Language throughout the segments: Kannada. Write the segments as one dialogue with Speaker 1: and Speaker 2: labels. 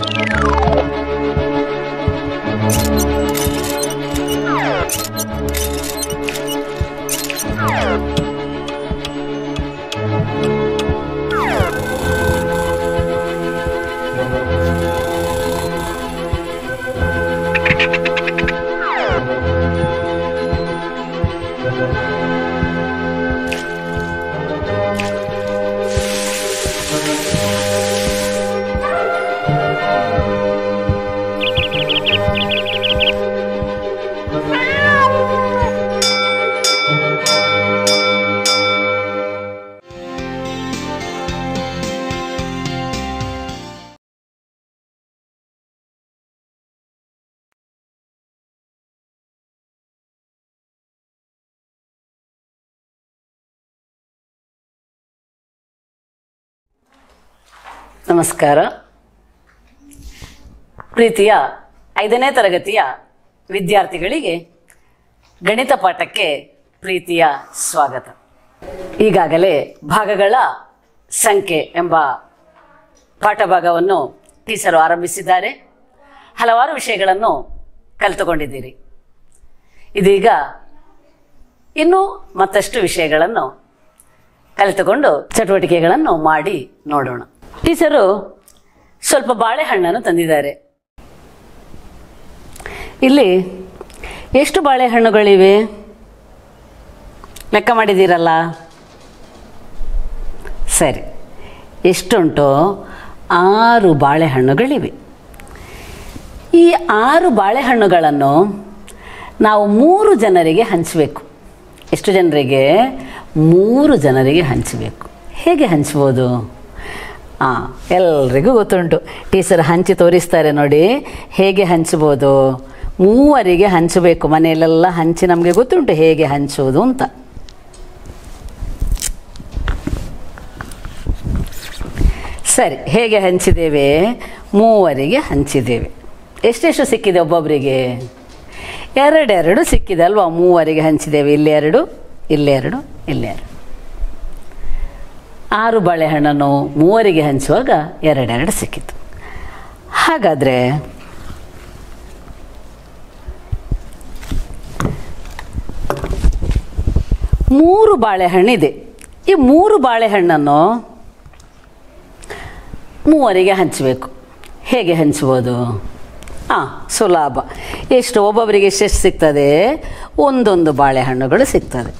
Speaker 1: ನಮಸ್ಕಾರ ಪ್ರೀತಿಯ ಐದನೇ ತರಗತಿಯ ವಿದ್ಯಾರ್ಥಿಗಳಿಗೆ ಗಣಿತ ಪಾಠಕ್ಕೆ ಪ್ರೀತಿಯ ಸ್ವಾಗತ ಈಗಾಗಲೇ ಭಾಗಗಳ ಸಂಖ್ಯೆ ಎಂಬ ಪಾಠಭಾಗವನ್ನು ಟೀಚರು ಆರಂಭಿಸಿದ್ದಾರೆ ಹಲವಾರು ವಿಷಯಗಳನ್ನು ಕಲಿತುಕೊಂಡಿದ್ದೀರಿ ಇದೀಗ ಇನ್ನೂ ಮತ್ತಷ್ಟು ವಿಷಯಗಳನ್ನು ಕಲಿತುಕೊಂಡು ಚಟುವಟಿಕೆಗಳನ್ನು ಮಾಡಿ ನೋಡೋಣ ಟೀಚರು ಸ್ವಲ್ಪ ಬಾಳೆಹಣ್ಣನ್ನು ತಂದಿದ್ದಾರೆ ಇಲ್ಲಿ ಎಷ್ಟು ಬಾಳೆಹಣ್ಣುಗಳಿವೆ ಲೆಕ್ಕ ಮಾಡಿದ್ದೀರಲ್ಲ ಸರಿ ಎಷ್ಟುಂಟು ಆರು ಬಾಳೆಹಣ್ಣುಗಳಿವೆ ಈ ಆರು ಬಾಳೆಹಣ್ಣುಗಳನ್ನು ನಾವು ಮೂರು ಜನರಿಗೆ ಹಂಚಬೇಕು ಎಷ್ಟು ಜನರಿಗೆ ಮೂರು ಜನರಿಗೆ ಹಂಚಬೇಕು ಹೇಗೆ ಹಂಚ್ಬೋದು ಹಾಂ ಎಲ್ರಿಗೂ ಗೊತ್ತುಂಟು ಟೀಚರ್ ಹಂಚಿ ತೋರಿಸ್ತಾರೆ ನೋಡಿ ಹೇಗೆ ಹಂಚ್ಬೋದು ಮೂವರಿಗೆ ಹಂಚಬೇಕು ಮನೆಯಲ್ಲೆಲ್ಲ ಹಂಚಿ ನಮಗೆ ಗೊತ್ತುಂಟು ಹೇಗೆ ಹಂಚುವುದು ಅಂತ ಸರಿ ಹೇಗೆ ಹಂಚಿದ್ದೇವೆ ಮೂವರಿಗೆ ಹಂಚಿದ್ದೇವೆ ಎಷ್ಟೆಷ್ಟು ಸಿಕ್ಕಿದೆ ಒಬ್ಬೊಬ್ಬರಿಗೆ ಎರಡೆರಡು ಸಿಕ್ಕಿದೆ ಅಲ್ವಾ ಮೂವರಿಗೆ ಹಂಚಿದ್ದೇವೆ ಇಲ್ಲೆರಡು ಇಲ್ಲೆರಡು ಇಲ್ಲೆರಡು ಆರು ಬಾಳೆಹಣ್ಣನ್ನು ಮೂವರಿಗೆ ಹಂಚುವಾಗ ಎರಡೆರಡು ಸಿಕ್ಕಿತು ಹಾಗಾದರೆ ಮೂರು ಬಾಳೆಹಣ್ಣಿದೆ ಈ ಮೂರು ಬಾಳೆಹಣ್ಣನ್ನು ಮೂವರಿಗೆ ಹಂಚಬೇಕು ಹೇಗೆ ಹಂಚ್ಬೋದು ಹಾಂ ಸುಲಭ ಎಷ್ಟು ಒಬ್ಬೊಬ್ಬರಿಗೆ ಎಷ್ಟೆಷ್ಟು ಸಿಗ್ತದೆ ಒಂದೊಂದು ಬಾಳೆಹಣ್ಣುಗಳು ಸಿಗ್ತದೆ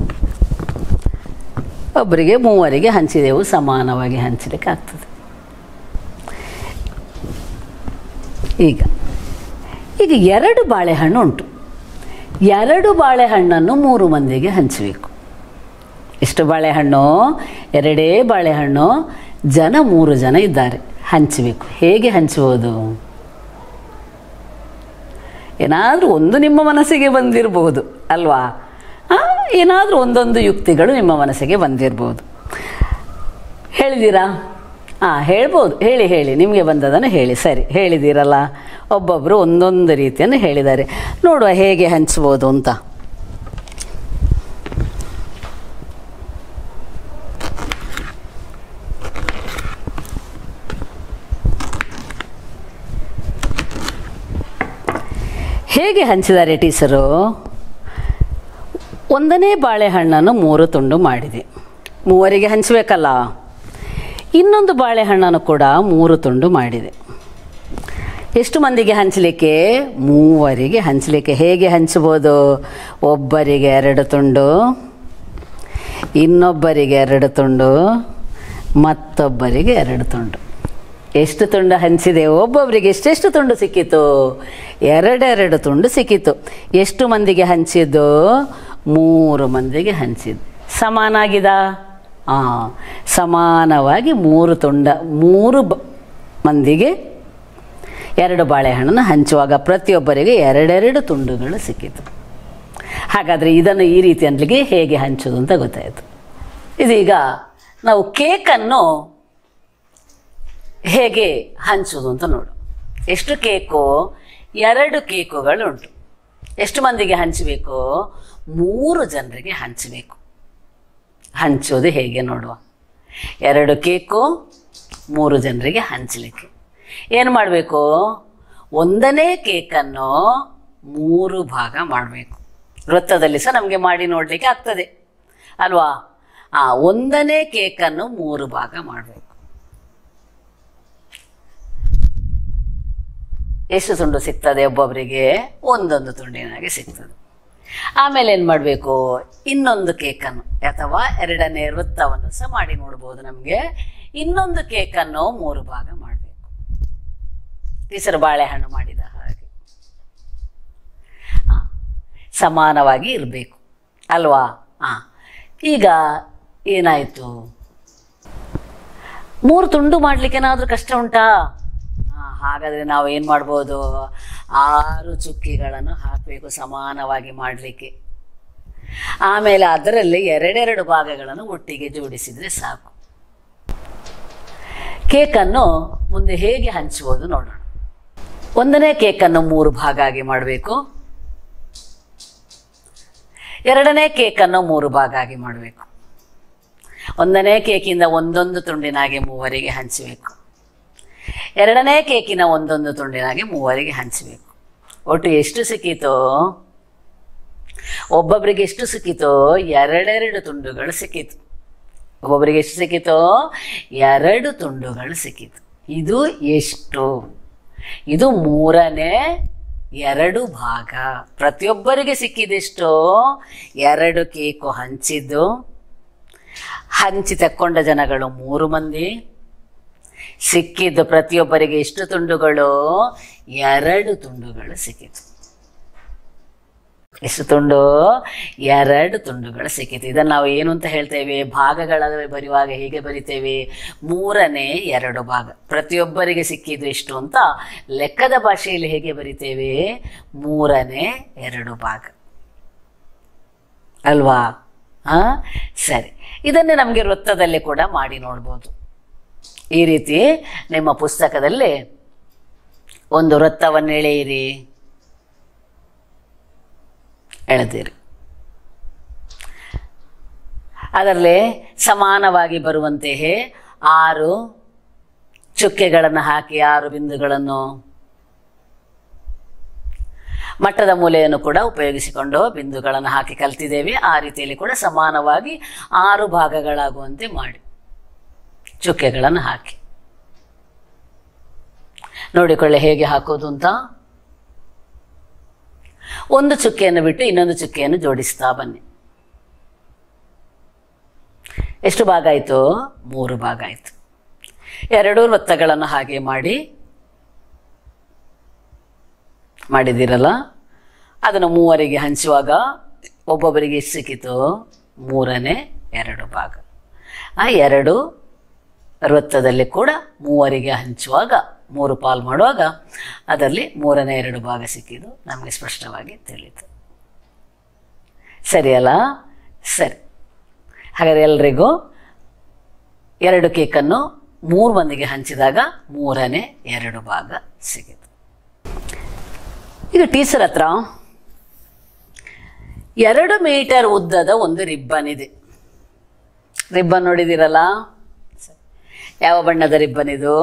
Speaker 1: ಒಬ್ಬರಿಗೆ ಮೂವರಿಗೆ ಹಂಚಿದೆವು ಸಮಾನವಾಗಿ ಹಂಚಲಿಕ್ಕೆ ಆಗ್ತದೆ ಈಗ ಈಗ ಎರಡು ಬಾಳೆಹಣ್ಣು ಉಂಟು ಎರಡು ಬಾಳೆಹಣ್ಣನ್ನು ಮೂರು ಮಂದಿಗೆ ಹಂಚಬೇಕು ಎಷ್ಟು ಬಾಳೆಹಣ್ಣು ಎರಡೇ ಬಾಳೆಹಣ್ಣು ಜನ ಮೂರು ಜನ ಇದ್ದಾರೆ ಹಂಚಬೇಕು ಹೇಗೆ ಹಂಚುವುದು ಏನಾದರೂ ಒಂದು ನಿಮ್ಮ ಮನಸ್ಸಿಗೆ ಬಂದಿರಬಹುದು ಅಲ್ವಾ ಏನಾದರೂ ಒಂದೊಂದು ಯುಕ್ತಿಗಳು ನಿಮ್ಮ ಮನಸ್ಸಿಗೆ ಬಂದಿರ್ಬೋದು ಹೇಳಿದ್ದೀರಾ ಹಾಂ ಹೇಳ್ಬೋದು ಹೇಳಿ ಹೇಳಿ ನಿಮಗೆ ಬಂದದನ್ನು ಹೇಳಿ ಸರಿ ಹೇಳಿದ್ದೀರಲ್ಲ ಒಬ್ಬೊಬ್ಬರು ಒಂದೊಂದು ರೀತಿಯನ್ನು ಹೇಳಿದ್ದಾರೆ ನೋಡುವ ಹೇಗೆ ಹಂಚ್ಬೋದು ಅಂತ ಹೇಗೆ ಹಂಚಿದ್ದಾರೆ ಟೀಚರು ಒಂದನೇ ಬಾಳೆಹಣ್ಣನ್ನು ಮೂರು ತುಂಡು ಮಾಡಿದೆ ಮೂವರಿಗೆ ಹಂಚಬೇಕಲ್ಲ ಇನ್ನೊಂದು ಬಾಳೆಹಣ್ಣನ್ನು ಕೂಡ ಮೂರು ತುಂಡು ಮಾಡಿದೆ ಎಷ್ಟು ಮಂದಿಗೆ ಹಂಚಲಿಕ್ಕೆ ಮೂವರಿಗೆ ಹಂಚಲಿಕ್ಕೆ ಹೇಗೆ ಹಂಚ್ಬೋದು ಒಬ್ಬರಿಗೆ ಎರಡು ತುಂಡು ಇನ್ನೊಬ್ಬರಿಗೆ ಎರಡು ತುಂಡು ಮತ್ತೊಬ್ಬರಿಗೆ ಎರಡು ತುಂಡು ಎಷ್ಟು ತುಂಡು ಹಂಚಿದೆ ಒಬ್ಬೊಬ್ಬರಿಗೆ ಎಷ್ಟೆಷ್ಟು ತುಂಡು ಸಿಕ್ಕಿತು ಎರಡೆರಡು ತುಂಡು ಸಿಕ್ಕಿತು ಎಷ್ಟು ಮಂದಿಗೆ ಹಂಚಿದ್ದು ಮೂರು ಮಂದಿಗೆ ಹಂಚಿದ್ದು ಸಮಾನಾಗಿದ ಹಾಂ ಸಮಾನವಾಗಿ ಮೂರು ತುಂಡ ಮೂರು ಬ ಮಂದಿಗೆ ಎರಡು ಬಾಳೆಹಣ್ಣನ್ನು ಹಂಚುವಾಗ ಪ್ರತಿಯೊಬ್ಬರಿಗೆ ಎರಡೆರಡು ತುಂಡುಗಳು ಸಿಕ್ಕಿತು ಹಾಗಾದರೆ ಇದನ್ನು ಈ ರೀತಿ ಅನ್ಲಿಕ್ಕೆ ಹೇಗೆ ಹಂಚೋದು ಅಂತ ಗೊತ್ತಾಯಿತು ಇದೀಗ ನಾವು ಕೇಕನ್ನು ಹೇಗೆ ಹಂಚೋದು ಅಂತ ನೋಡು ಎಷ್ಟು ಕೇಕು ಎರಡು ಕೇಕುಗಳು ಉಂಟು ಎಷ್ಟು ಮಂದಿಗೆ ಹಂಚಬೇಕು ಮೂರು ಜನರಿಗೆ ಹಂಚಬೇಕು ಹಂಚೋದು ಹೇಗೆ ನೋಡುವ ಎರಡು ಕೇಕು ಮೂರು ಜನರಿಗೆ ಹಂಚಲಿಕ್ಕೆ ಏನು ಮಾಡಬೇಕು ಒಂದನೇ ಕೇಕನ್ನು ಮೂರು ಭಾಗ ಮಾಡಬೇಕು ವೃತ್ತದಲ್ಲಿ ಸಹ ನಮಗೆ ಮಾಡಿ ನೋಡಲಿಕ್ಕೆ ಆಗ್ತದೆ ಅಲ್ವಾ ಆ ಒಂದನೇ ಕೇಕನ್ನು ಮೂರು ಭಾಗ ಮಾಡಬೇಕು ಎಷ್ಟು ತುಂಡು ಸಿಗ್ತದೆ ಒಬ್ಬೊಬ್ಬರಿಗೆ ಒಂದೊಂದು ತುಂಡಿನಾಗೆ ಸಿಗ್ತದೆ ಆಮೇಲೆ ಏನು ಮಾಡಬೇಕು ಇನ್ನೊಂದು ಕೇಕನ್ನು ಅಥವಾ ಎರಡನೇ ವೃತ್ತವನ್ನು ಸಹ ಮಾಡಿ ನೋಡ್ಬೋದು ನಮಗೆ ಇನ್ನೊಂದು ಕೇಕನ್ನು ಮೂರು ಭಾಗ ಮಾಡಬೇಕು ಟೀಚರ್ ಬಾಳೆಹಣ್ಣು ಮಾಡಿದ ಹಾಗೆ ಆ, ಸಮಾನವಾಗಿ ಇರಬೇಕು ಅಲ್ವಾ ಹಾಂ ಈಗ ಏನಾಯಿತು ಮೂರು ತುಂಡು ಮಾಡ್ಲಿಕ್ಕೆ ಏನಾದರೂ ಕಷ್ಟ ಉಂಟಾ ಆ, ಹಾಗಾದ್ರೆ ನಾವು ಏನು ಮಾಡ್ಬೋದು ಆರು ಚುಕ್ಕಿಗಳನ್ನು ಹಾಕಬೇಕು ಸಮಾನವಾಗಿ ಮಾಡಲಿಕ್ಕೆ ಆಮೇಲೆ ಅದರಲ್ಲಿ ಎರಡೆರಡು ಭಾಗಗಳನ್ನು ಒಟ್ಟಿಗೆ ಜೋಡಿಸಿದರೆ ಸಾಕು ಕೇಕನ್ನು ಮುಂದೆ ಹೇಗೆ ಹಂಚುವುದು ನೋಡೋಣ ಒಂದನೇ ಕೇಕನ್ನು ಮೂರು ಭಾಗ ಆಗಿ ಮಾಡಬೇಕು ಎರಡನೇ ಕೇಕನ್ನು ಮೂರು ಭಾಗ ಆಗಿ ಮಾಡಬೇಕು ಒಂದನೇ ಕೇಕಿಂದ ಒಂದೊಂದು ತುಂಡಿನಾಗಿ ಮೂವರಿಗೆ ಹಂಚಬೇಕು ಎರಡನೇ ಕೇಕಿನ ಒಂದೊಂದು ತುಂಡಿನಾಗಿ ಮೂವರಿಗೆ ಹಂಚಬೇಕು ಒಟ್ಟು ಎಷ್ಟು ಸಿಕ್ಕಿತೋ ಒಬ್ಬೊಬ್ಬರಿಗೆ ಎಷ್ಟು ಸಿಕ್ಕಿತೋ ಎರಡೆರಡು ತುಂಡುಗಳು ಸಿಕ್ಕಿತು ಒಬ್ಬೊಬ್ಬರಿಗೆ ಎಷ್ಟು ಸಿಕ್ಕಿತೋ ಎರಡು ತುಂಡುಗಳು ಸಿಕ್ಕಿತು ಇದು ಎಷ್ಟು ಇದು ಮೂರನೇ ಎರಡು ಭಾಗ ಪ್ರತಿಯೊಬ್ಬರಿಗೆ ಸಿಕ್ಕಿದೆಷ್ಟು ಎರಡು ಕೇಕು ಹಂಚಿದ್ದು ಹಂಚಿ ತಕ್ಕೊಂಡ ಜನಗಳು ಮೂರು ಮಂದಿ ಸಿಕ್ಕಿದ್ದು ಪ್ರತಿಯೊಬ್ಬರಿಗೆ ಎಷ್ಟು ತುಂಡುಗಳು ಎರಡು ತುಂಡುಗಳು ಸಿಕ್ಕಿತು ಎಷ್ಟು ತುಂಡು ಎರಡು ತುಂಡುಗಳು ಸಿಕ್ಕಿತು ಇದನ್ನು ನಾವು ಏನು ಅಂತ ಹೇಳ್ತೇವೆ ಭಾಗಗಳ ಬರೆಯುವಾಗ ಹೇಗೆ ಬರಿತೇವೆ ಮೂರನೇ ಎರಡು ಭಾಗ ಪ್ರತಿಯೊಬ್ಬರಿಗೆ ಸಿಕ್ಕಿದ್ದು ಎಷ್ಟು ಅಂತ ಲೆಕ್ಕದ ಭಾಷೆಯಲ್ಲಿ ಹೇಗೆ ಬರಿತೇವೆ ಮೂರನೇ ಎರಡು ಭಾಗ ಅಲ್ವಾ ಹಾಂ ಸರಿ ಇದನ್ನೇ ನಮಗೆ ವೃತ್ತದಲ್ಲಿ ಕೂಡ ಮಾಡಿ ನೋಡ್ಬೋದು ಈ ರೀತಿ ನಿಮ್ಮ ಪುಸ್ತಕದಲ್ಲಿ ಒಂದು ವೃತ್ತವನ್ನು ಎಳೆಯಿರಿ ಎಳೆದಿರಿ ಅದರಲ್ಲಿ ಸಮಾನವಾಗಿ ಬರುವಂತೆಯೇ ಆರು ಚುಕ್ಕೆಗಳನ್ನು ಹಾಕಿ ಆರು ಬಿಂದುಗಳನ್ನು ಮಟ್ಟದ ಮೂಲೆಯನ್ನು ಕೂಡ ಉಪಯೋಗಿಸಿಕೊಂಡು ಬಿಂದುಗಳನ್ನು ಹಾಕಿ ಕಲ್ತಿದ್ದೇವೆ ಆ ರೀತಿಯಲ್ಲಿ ಕೂಡ ಸಮಾನವಾಗಿ ಆರು ಭಾಗಗಳಾಗುವಂತೆ ಮಾಡಿ ಚುಕ್ಕೆಗಳನ್ನು ಹಾಕಿ ನೋಡಿಕೊಳ್ಳಿ ಹೇಗೆ ಹಾಕೋದು ಅಂತ ಒಂದು ಚುಕ್ಕೆಯನ್ನು ಬಿಟ್ಟು ಇನ್ನೊಂದು ಚುಕ್ಕೆಯನ್ನು ಜೋಡಿಸ್ತಾ ಬನ್ನಿ ಎಷ್ಟು ಭಾಗ ಆಯಿತು ಮೂರು ಭಾಗ ಆಯಿತು ಎರಡೂ ವೃತ್ತಗಳನ್ನು ಹಾಗೆ ಮಾಡಿ ಮಾಡಿದ್ದೀರಲ್ಲ ಅದನ್ನು ಮೂವರಿಗೆ ಹಂಚುವಾಗ ಒಬ್ಬೊಬ್ಬರಿಗೆ ಎಷ್ಟು ಸಿಕ್ಕಿತು ಮೂರನೇ ಎರಡು ಭಾಗ ಆ ಎರಡು ವೃತ್ತದಲ್ಲಿ ಕೂಡ ಮೂವರಿಗೆ ಹಂಚುವಾಗ ಮೂರು ಪಾಲು ಮಾಡುವಾಗ ಅದರಲ್ಲಿ ಮೂರನೇ ಎರಡು ಭಾಗ ಸಿಕ್ಕಿದ್ದು ನಮಗೆ ಸ್ಪಷ್ಟವಾಗಿ ತಿಳಿಯಿತು ಸರಿಯಲ್ಲ ಸರಿ ಹಾಗಾದರೆ ಎಲ್ರಿಗೂ ಎರಡು ಕೇಕನ್ನು ಮೂರು ಮಂದಿಗೆ ಹಂಚಿದಾಗ ಮೂರನೇ ಎರಡು ಭಾಗ ಸಿಗಿತು ಈಗ ಟೀಚರ್ ಹತ್ರ ಎರಡು ಮೀಟರ್ ಉದ್ದದ ಒಂದು ರಿಬ್ಬನ್ ಇದೆ ರಿಬ್ಬನ್ ನೋಡಿದಿರಲ್ಲ ಯಾವ ಬಣ್ಣದ ರಿಬ್ಬನ್ ಇದು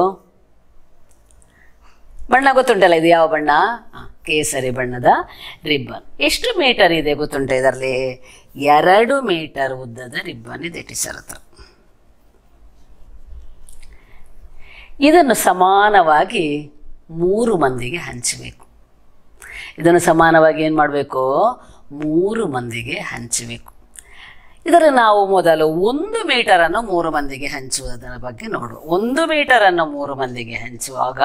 Speaker 1: ಬಣ್ಣ ಗೊತ್ತುಂಟಲ್ಲ ಇದು ಯಾವ ಬಣ್ಣ ಆ, ಕೇಸರಿ ಬಣ್ಣದ ರಿಬ್ಬನ್ ಎಷ್ಟು ಮೀಟರ್ ಇದೆ ಗೊತ್ತುಂಟ ಇದರಲ್ಲಿ ಎರಡು ಮೀಟರ್ ಉದ್ದದ ರಿಬ್ಬನ್ ಇದೆ ಟೀಚರ್ ಹತ್ರ ಇದನ್ನು ಸಮಾನವಾಗಿ ಮೂರು ಮಂದಿಗೆ ಹಂಚಬೇಕು ಇದನ್ನು ಸಮಾನವಾಗಿ ಏನು ಮಾಡಬೇಕು ಮೂರು ಮಂದಿಗೆ ಹಂಚಬೇಕು ಇದರ ನಾವು ಮೊದಲು ಒಂದು ಮೀಟರನ್ನು ಮೂರು ಮಂದಿಗೆ ಹಂಚುವುದರ ಬಗ್ಗೆ ನೋಡುವ ಒಂದು ಮೀಟರನ್ನು ಮೂರು ಮಂದಿಗೆ ಹಂಚುವಾಗ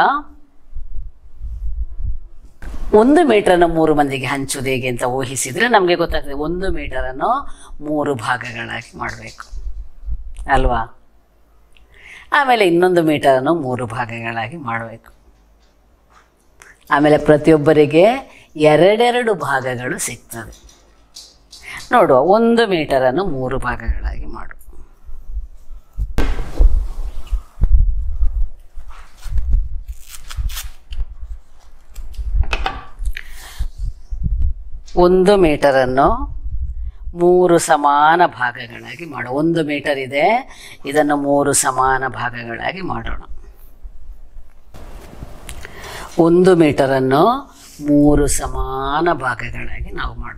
Speaker 1: ಒಂದು ಮೀಟರನ್ನು ಮೂರು ಮಂದಿಗೆ ಹಂಚುವುದು ಹೇಗೆ ಅಂತ ಊಹಿಸಿದರೆ ನಮಗೆ ಗೊತ್ತಾಗ್ತದೆ ಒಂದು ಮೀಟರನ್ನು ಮೂರು ಭಾಗಗಳಾಗಿ ಮಾಡಬೇಕು ಅಲ್ವಾ ಆಮೇಲೆ ಇನ್ನೊಂದು ಮೀಟರನ್ನು ಮೂರು ಭಾಗಗಳಾಗಿ ಮಾಡಬೇಕು ಆಮೇಲೆ ಪ್ರತಿಯೊಬ್ಬರಿಗೆ ಎರಡೆರಡು ಭಾಗಗಳು ಸಿಗ್ತದೆ ನೋಡುವ ಒಂದು ಮೀಟರನ್ನು ಮೂರು ಭಾಗಗಳಾಗಿ ಮಾಡು ಒಂದು ಮೀಟರನ್ನು ಮೂರು ಸಮಾನ ಭಾಗಗಳಾಗಿ ಮಾಡು ಒಂದು ಮೀಟರ್ ಇದೆ ಇದನ್ನು ಮೂರು ಸಮಾನ ಭಾಗಗಳಾಗಿ ಮಾಡೋಣ ಒಂದು ಮೀಟರನ್ನು ಮೂರು ಸಮಾನ ಭಾಗಗಳಾಗಿ ನಾವು ಮಾಡುವ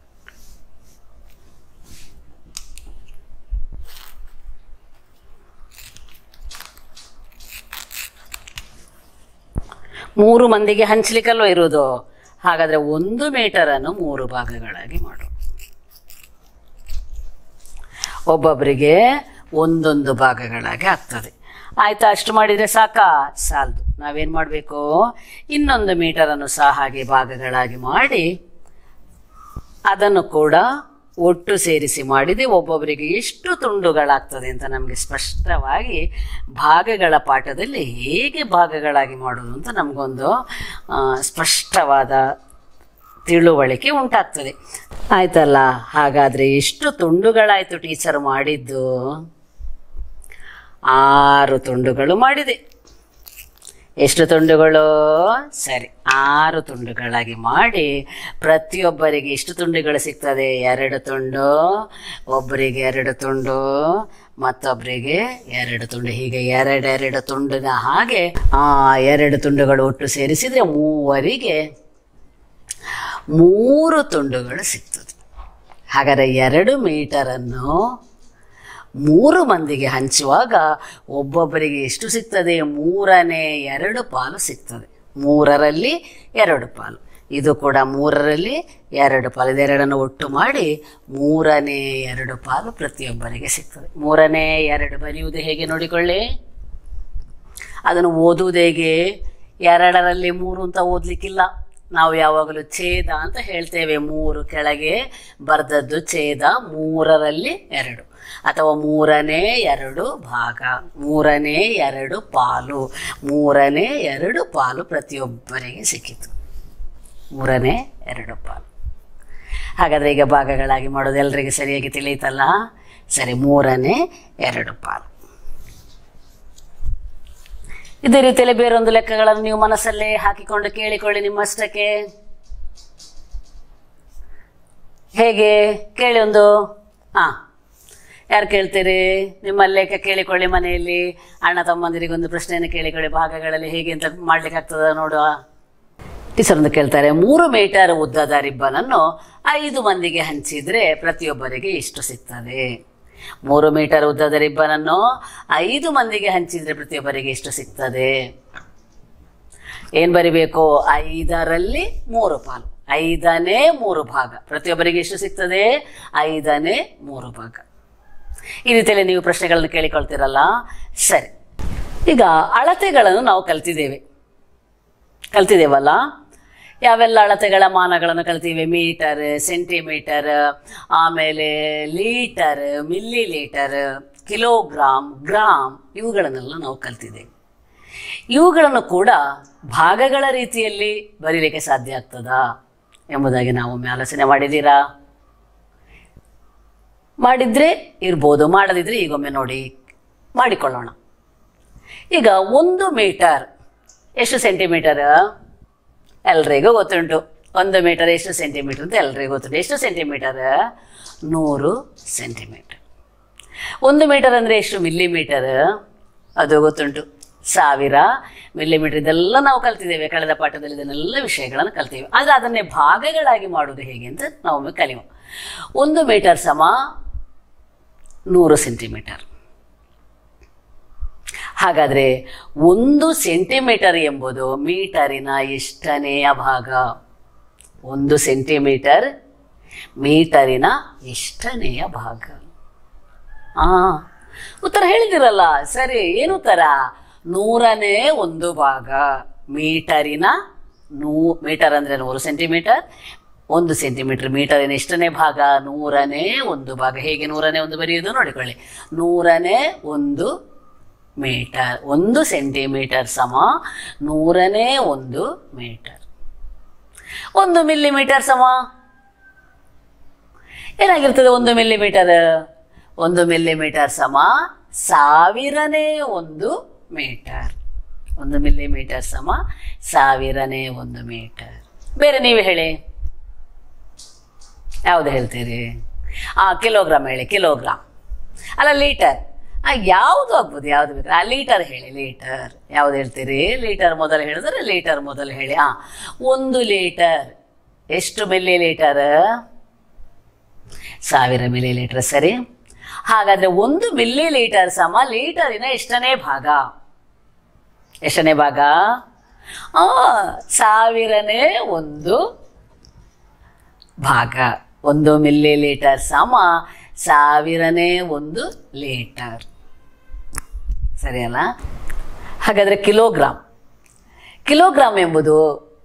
Speaker 1: ಮೂರು ಮಂದಿಗೆ ಹಂಚ್ಲಿಕ್ಕಲ್ವ ಇರುವುದು ಹಾಗಾದ್ರೆ ಒಂದು ಮೀಟರನ್ನು ಮೂರು ಭಾಗಗಳಾಗಿ ಮಾಡು ಒಬ್ಬೊಬ್ಬರಿಗೆ ಒಂದೊಂದು ಭಾಗಗಳಾಗಿ ಆಗ್ತದೆ ಆಯ್ತಾ ಅಷ್ಟು ಮಾಡಿದರೆ ಸಾಕಾ ಸಾಲದು ನಾವೇನು ಮಾಡಬೇಕು ಇನ್ನೊಂದು ಮೀಟರನ್ನು ಸಹ ಹಾಗೆ ಭಾಗಗಳಾಗಿ ಮಾಡಿ ಅದನ್ನು ಕೂಡ ಒಟ್ಟು ಸೇರಿಸಿ ಮಾಡಿದೆ ಒಬ್ಬೊಬ್ಬರಿಗೆ ಎಷ್ಟು ತುಂಡುಗಳಾಗ್ತದೆ ಅಂತ ನಮಗೆ ಸ್ಪಷ್ಟವಾಗಿ ಭಾಗಗಳ ಪಾಠದಲ್ಲಿ ಹೇಗೆ ಭಾಗಗಳಾಗಿ ಮಾಡೋದು ಅಂತ ನಮಗೊಂದು ಆ, ಸ್ಪಷ್ಟವಾದ ತಿಳುವಳಿಕೆ ಉಂಟಾಗ್ತದೆ ಆಯ್ತಲ್ಲ ಹಾಗಾದರೆ ಎಷ್ಟು ತುಂಡುಗಳಾಯಿತು ಟೀಚರ್ ಮಾಡಿದ್ದು ಆರು ತುಂಡುಗಳು ಮಾಡಿದೆ ಎಷ್ಟು ತುಂಡುಗಳು ಸರಿ ಆರು ತುಂಡುಗಳಾಗಿ ಮಾಡಿ ಪ್ರತಿಯೊಬ್ಬರಿಗೆ ಎಷ್ಟು ತುಂಡುಗಳು ಸಿಗ್ತದೆ ಎರಡು ತುಂಡು ಒಬ್ಬರಿಗೆ ಎರಡು ತುಂಡು ಮತ್ತೊಬ್ಬರಿಗೆ ಎರಡು ತುಂಡು ಹೀಗೆ ಎರಡೆರಡು ತುಂಡಿನ ಹಾಗೆ ಆ ಎರಡು ತುಂಡುಗಳು ಒಟ್ಟು ಸೇರಿಸಿದರೆ ಮೂವರಿಗೆ ಮೂರು ತುಂಡುಗಳು ಸಿಗ್ತದೆ ಹಾಗಾದರೆ ಎರಡು ಮೀಟರನ್ನು ಮೂರು ಮಂದಿಗೆ ಹಂಚುವಾಗ ಒಬ್ಬೊಬ್ಬರಿಗೆ ಎಷ್ಟು ಸಿಗ್ತದೆ ಮೂರನೇ ಎರಡು ಪಾಲು ಸಿಗ್ತದೆ ಮೂರರಲ್ಲಿ ಎರಡು ಪಾಲು ಇದು ಕೂಡ ಮೂರರಲ್ಲಿ ಎರಡು ಪಾಲು ಇದೆರಡನ್ನು ಒಟ್ಟು ಮಾಡಿ ಮೂರನೇ ಎರಡು ಪಾಲು ಪ್ರತಿಯೊಬ್ಬರಿಗೆ ಸಿಗ್ತದೆ ಮೂರನೇ ಎರಡು ಬರೆಯುವುದು ಹೇಗೆ ನೋಡಿಕೊಳ್ಳಿ ಅದನ್ನು ಓದುವುದು ಹೇಗೆ ಎರಡರಲ್ಲಿ ಮೂರು ಅಂತ ಓದಲಿಕ್ಕಿಲ್ಲ ನಾವು ಯಾವಾಗಲೂ ಛೇದ ಅಂತ ಹೇಳ್ತೇವೆ ಮೂರು ಕೆಳಗೆ ಬರ್ದದ್ದು ಛೇದ ಮೂರರಲ್ಲಿ ಎರಡು ಅಥವಾ ಮೂರನೇ ಎರಡು ಭಾಗ ಮೂರನೇ ಎರಡು ಪಾಲು ಮೂರನೇ ಎರಡು ಪಾಲು ಪ್ರತಿಯೊಬ್ಬರಿಗೆ ಸಿಕ್ಕಿತು ಮೂರನೇ ಎರಡು ಪಾಲು ಹಾಗಾದರೆ ಈಗ ಭಾಗಗಳಾಗಿ ಮಾಡೋದು ಎಲ್ಲರಿಗೆ ಸರಿಯಾಗಿ ತಿಳಿಯುತ್ತಲ್ಲ ಸರಿ ಮೂರನೇ ಎರಡು ಪಾಲು ಇದೇ ರೀತಿಯಲ್ಲಿ ಬೇರೊಂದು ಲೆಕ್ಕಗಳನ್ನು ನೀವು ಮನಸ್ಸಲ್ಲೇ ಹಾಕಿಕೊಂಡು ಕೇಳಿಕೊಳ್ಳಿ ನಿಮ್ಮಷ್ಟಕ್ಕೆ ಹೇಗೆ ಕೇಳಿ ಒಂದು ಹಾಂ ಯಾರು ಕೇಳ್ತೀರಿ ನಿಮ್ಮ ಲೆಕ್ಕ ಕೇಳಿಕೊಳ್ಳಿ ಮನೆಯಲ್ಲಿ ಅಣ್ಣ ತಮ್ಮಂದಿರಿಗೊಂದು ಪ್ರಶ್ನೆಯನ್ನು ಕೇಳಿಕೊಳ್ಳಿ ಭಾಗಗಳಲ್ಲಿ ಹೇಗೆ ಅಂತ ಮಾಡ್ಲಿಕ್ಕೆ ಆಗ್ತದ ನೋಡುವ ಟೀಚರ್ ಒಂದು ಕೇಳ್ತಾರೆ ಮೂರು ಮೀಟರ್ ಉದ್ದದ ರಿಬ್ಬನನ್ನು ಐದು ಮಂದಿಗೆ ಹಂಚಿದ್ರೆ ಪ್ರತಿಯೊಬ್ಬರಿಗೆ ಎಷ್ಟು ಸಿಗ್ತದೆ ಮೂರು ಮೀಟರ್ ಉದ್ದದ ರಿಬ್ಬನನ್ನು ಐದು ಮಂದಿಗೆ ಹಂಚಿದ್ರೆ ಪ್ರತಿಯೊಬ್ಬರಿಗೆ ಎಷ್ಟು ಸಿಗ್ತದೆ ಏನ್ ಬರಿಬೇಕು ಐದರಲ್ಲಿ ಮೂರು ಪಾಲು ಐದನೇ ಮೂರು ಭಾಗ ಪ್ರತಿಯೊಬ್ಬರಿಗೆ ಎಷ್ಟು ಸಿಗ್ತದೆ ಐದನೇ ಮೂರು ಭಾಗ ಈ ರೀತಿಯಲ್ಲಿ ನೀವು ಪ್ರಶ್ನೆಗಳನ್ನು ಕೇಳಿಕೊಳ್ತೀರಲ್ಲ ಸರಿ ಈಗ ಅಳತೆಗಳನ್ನು ನಾವು ಕಲ್ತಿದ್ದೇವೆ ಕಲ್ತಿದ್ದೇವಲ್ಲ ಯಾವೆಲ್ಲ ಅಳತೆಗಳ ಮಾನಗಳನ್ನು ಕಲ್ತೀವಿ ಮೀಟರ್ ಸೆಂಟಿಮೀಟರ್ ಆಮೇಲೆ litre millilitre kilogram gram ಇವುಗಳನ್ನೆಲ್ಲ ನಾವು ಕಲ್ತಿದ್ದೇವೆ ಇವುಗಳನ್ನು ಕೂಡ ಭಾಗಗಳ ರೀತಿಯಲ್ಲಿ ಬರೀಲಿಕ್ಕೆ ಸಾಧ್ಯ ಆಗ್ತದಾ ಎಂಬುದಾಗಿ ನಾವು ಒಮ್ಮೆ ಆಲೋಚನೆ ಮಾಡಿದ್ದೀರಾ ಮಾಡಿದ್ರೆ ಇರ್ಬೋದು ಮಾಡದಿದ್ರೆ ಈಗೊಮ್ಮೆ ನೋಡಿ ಮಾಡಿಕೊಳ್ಳೋಣ ಈಗ ಒಂದು ಮೀಟರ್ ಎಷ್ಟು ಸೆಂಟಿಮೀಟರ್ ಎಲ್ರಿಗೂ ಗೊತ್ತುಂಟು ಒಂದು ಮೀಟರ್ ಎಷ್ಟು ಸೆಂಟಿಮೀಟರ್ ಅಂತ ಎಲ್ರಿಗೂ ಗೊತ್ತುಂಟು ಎಷ್ಟು ಸೆಂಟಿಮೀಟರ್ ನೂರು ಸೆಂಟಿಮೀಟರ್ ಒಂದು ಮೀಟರ್ ಅಂದರೆ ಎಷ್ಟು ಮಿಲ್ಲಿಮೀಟರ್ ಅದು ಗೊತ್ತುಂಟು ಸಾವಿರ ಮಿಲ್ಲಿಮೀಟರ್ ಇದೆಲ್ಲ ನಾವು ಕಲ್ತಿದ್ದೇವೆ ಕಳೆದ ಪಾಠದಲ್ಲಿ ಇದನ್ನೆಲ್ಲ ವಿಷಯಗಳನ್ನು ಕಲ್ತೀವಿ ಆದರೆ ಅದನ್ನೇ ಭಾಗಗಳಾಗಿ ಮಾಡುವುದು ಹೇಗೆ ಅಂತ ನಾವೊಮ್ಮೆ ಕಲಿಯುವ ಒಂದು ಮೀಟರ್ ಸಮ ನೂರು ಸೆಂಟಿಮೀಟರ್ ಹಾಗಾದರೆ ಒಂದು ಸೆಂಟಿಮೀಟರ್ ಎಂಬುದು ಮೀಟರಿನ ಎಷ್ಟನೆಯ ಭಾಗ ಒಂದು ಸೆಂಟಿಮೀಟರ್ ಮೀಟರಿನ ಎಷ್ಟನೆಯ ಭಾಗ ಆ ಉತ್ತರ ಹೇಳಿದಿರಲ್ಲ ಸರಿ ಏನು ಉತ್ತರ ನೂರನೇ ಒಂದು ಭಾಗ ಮೀಟರಿನ ನೂ ಮೀಟರ್ ಅಂದರೆ ನೂರು ಸೆಂಟಿಮೀಟರ್ ಒಂದು ಸೆಂಟಿಮೀಟರ್ ಮೀಟರಿನ ಎಷ್ಟನೇ ಭಾಗ ನೂರನೇ ಒಂದು ಭಾಗ ಹೇಗೆ ನೂರನೇ ಒಂದು ಬರೆಯುವುದು ನೋಡಿಕೊಳ್ಳಿ ನೂರನೇ ಒಂದು ಮೀಟರ್ ಒಂದು ಸೆಂಟಿಮೀಟರ್ ಸಮ ನೂರನೇ ಒಂದು ಮೀಟರ್ ಒಂದು ಮಿಲ್ಲಿಮೀಟರ್ ಸಮ ಏನಾಗಿರ್ತದೆ ಒಂದು ಮಿಲ್ಲಿಮೀಟರ್ ಒಂದು ಮಿಲ್ಲಿಮೀಟರ್ ಸಮ ಸಾವಿರನೇ ಒಂದು ಮೀಟರ್ ಒಂದು ಮಿಲ್ಲಿಮೀಟರ್ ಸಮ ಸಾವಿರನೇ ಒಂದು ಮೀಟರ್ ಬೇರೆ ನೀವು ಹೇಳಿ ಯಾವುದು ಹೇಳ್ತೀರಿ ಆ ಕಿಲೋಗ್ರಾಮ್ ಹೇಳಿ ಕಿಲೋಗ್ರಾಮ್ ಅಲ್ಲ ಲೀಟರ್ ಆ ಯಾವುದು ಆಗ್ಬೋದು ಯಾವುದು ಬೇಕು ಆ ಲೀಟರ್ ಹೇಳಿ ಲೀಟರ್ ಯಾವ್ದು ಹೇಳ್ತೀರಿ ಲೀಟರ್ ಮೊದಲು ಹೇಳಿದ್ರೆ ಲೀಟರ್ ಮೊದಲು ಹೇಳಿ ಆ ಒಂದು ಲೀಟರ್ ಎಷ್ಟು ಮಿಲಿ ಲೀಟರ್ ಸಾವಿರ ಮಿಲಿ ಲೀಟರ್ ಸರಿ ಹಾಗಾದ್ರೆ ಒಂದು ಮಿಲಿ ಲೀಟರ್ ಸಮ ಲೀಟರಿನ ಎಷ್ಟನೇ ಭಾಗ ಎಷ್ಟನೇ ಭಾಗ ಆ ಸಾವಿರನೇ ಒಂದು ಭಾಗ ಒಂದು ಮಿಲಿ ಲೀಟರ್ ಸಮ ಸಾವಿರನೇ ಒಂದು ಲೀಟರ್ ಸರಿ ಅಲ್ಲ ಹಾಗಾದರೆ ಕಿಲೋಗ್ರಾಮ್ ಕಿಲೋಗ್ರಾಮ್ ಎಂಬುದು